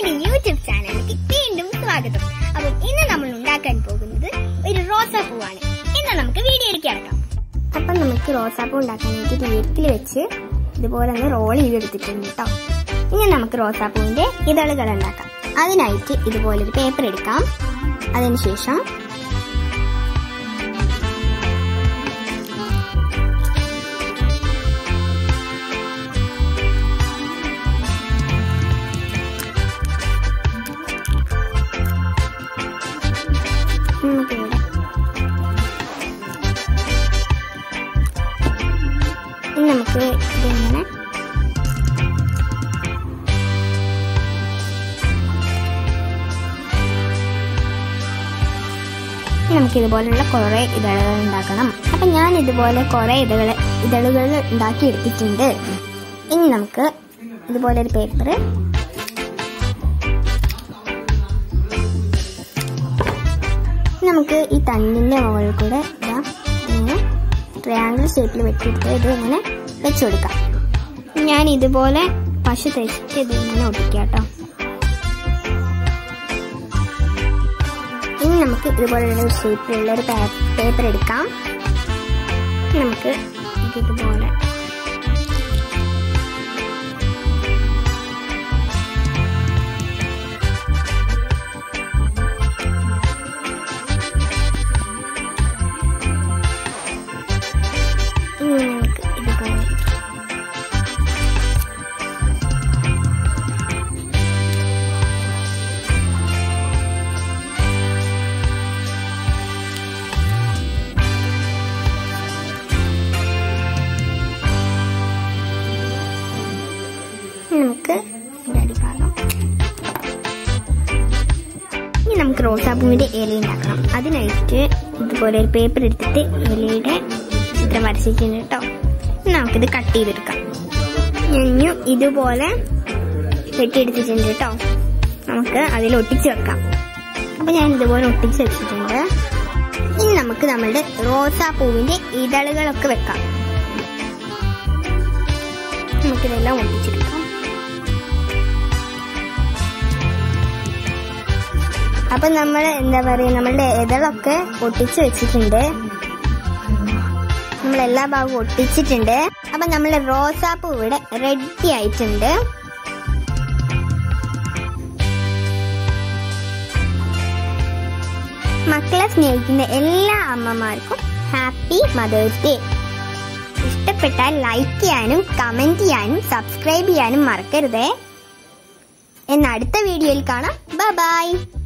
എന്റെ യൂട്യൂബ് ചാനലിലേക്ക് വീണ്ടും സ്വാഗതം അപ്പം ഇന്ന് നമ്മൾ ഉണ്ടാക്കാൻ പോകുന്നത് ഒരു റോസാപ്പൂവാണ് ഇന്ന് നമുക്ക് വീഡിയോയിലേക്ക് ഇറക്കാം അപ്പം നമുക്ക് റോസാപ്പൂ ഉണ്ടാക്കാനായിട്ട് വീട്ടിൽ വെച്ച് ഇതുപോലെ ഒന്ന് റോൾ ചെയ്തെടുത്തിട്ടുണ്ട് കേട്ടോ ഇനി നമുക്ക് റോസാപ്പൂവിന്റെ ഇതളുകൾ ഉണ്ടാക്കാം അതിനായിട്ട് ഇതുപോലൊരു പേപ്പർ എടുക്കാം അതിനുശേഷം നമുക്കിവിടെ ഇനി നമുക്ക് ഇതിങ്ങനെ ഇനി നമുക്ക് ഇതുപോലുള്ള കുറേ ഇതളുകൾ ഉണ്ടാക്കണം അപ്പം ഞാൻ ഇതുപോലെ കുറേ ഇതകൾ ഇതളുകൾ ഉണ്ടാക്കി എടുത്തിട്ടുണ്ട് ഇനി നമുക്ക് ഇതുപോലെ ഒരു പേപ്പർ നമുക്ക് ഈ തണ്ടിന്റെ മുകളിൽ കൂടെ ഇതാ ഇങ്ങനെ ട്രയാങ്കിൾ ഷേപ്പിൽ വെട്ടിയിട്ട് ഇത് ഇങ്ങനെ വെച്ചു കൊടുക്കാം ഞാൻ ഇതുപോലെ പശു തേച്ചിട്ട് ഇത് ഇങ്ങനെ ഒട്ടിക്കാം കേട്ടോ ഇനി നമുക്ക് ഇതുപോലുള്ള ഒരു ഷേപ്പിലുള്ള ഒരു പേപ്പർ എടുക്കാം നമുക്ക് ഇത് ഇതുപോലെ ഇനി നമുക്ക് ഇതുപോലെ ഇനി നമുക്ക് ഇതിന്റെ അടിഭാഗം ഇനി നമുക്ക് റോസാപ്പൂവിന്റെ ഇല ഉണ്ടാക്കണം അതിനായിട്ട് ഇതുപോലെ ഒരു പേപ്പർ എടുത്തിട്ട് ഇലയുടെ ചിത്രം വരച്ചിട്ടുണ്ട് കേട്ടോ ഇനി നമുക്കിത് കട്ട് ചെയ്തെടുക്കാം ഞഞ്ഞു ഇതുപോലെ വെട്ടിയെടുത്തിട്ടുണ്ട് കേട്ടോ നമുക്ക് അതിൽ ഒട്ടിച്ച് വെക്കാം അപ്പൊ ഞാൻ ഇതുപോലെ ഒട്ടിച്ച് വെച്ചിട്ടുണ്ട് ഇനി നമുക്ക് നമ്മളുടെ റോസാപ്പൂവിന്റെ ഇതളുകളൊക്കെ വെക്കാം നമുക്കിതെല്ലാം ഒട്ടിച്ചെടുക്കാം അപ്പൊ നമ്മൾ എന്താ പറയാ നമ്മളുടെ ഇതളൊക്കെ ഒട്ടിച്ച് വെച്ചിട്ടുണ്ട് നമ്മൾ എല്ലാ ഭാഗവും ഒട്ടിച്ചിട്ടുണ്ട് അപ്പൊ നമ്മളെ റോസാപ്പൂ ഇവിടെ റെഡി ആയിട്ടുണ്ട് മക്കളെ സ്നേഹിക്കുന്ന എല്ലാ അമ്മമാർക്കും ഹാപ്പി മദേഴ്സ് ഡേ ഇഷ്ടപ്പെട്ടാൽ ലൈക്ക് ചെയ്യാനും കമന്റ് ചെയ്യാനും സബ്സ്ക്രൈബ് ചെയ്യാനും മറക്കരുതേ എന്ന് അടുത്ത വീഡിയോയിൽ കാണാം ബൈ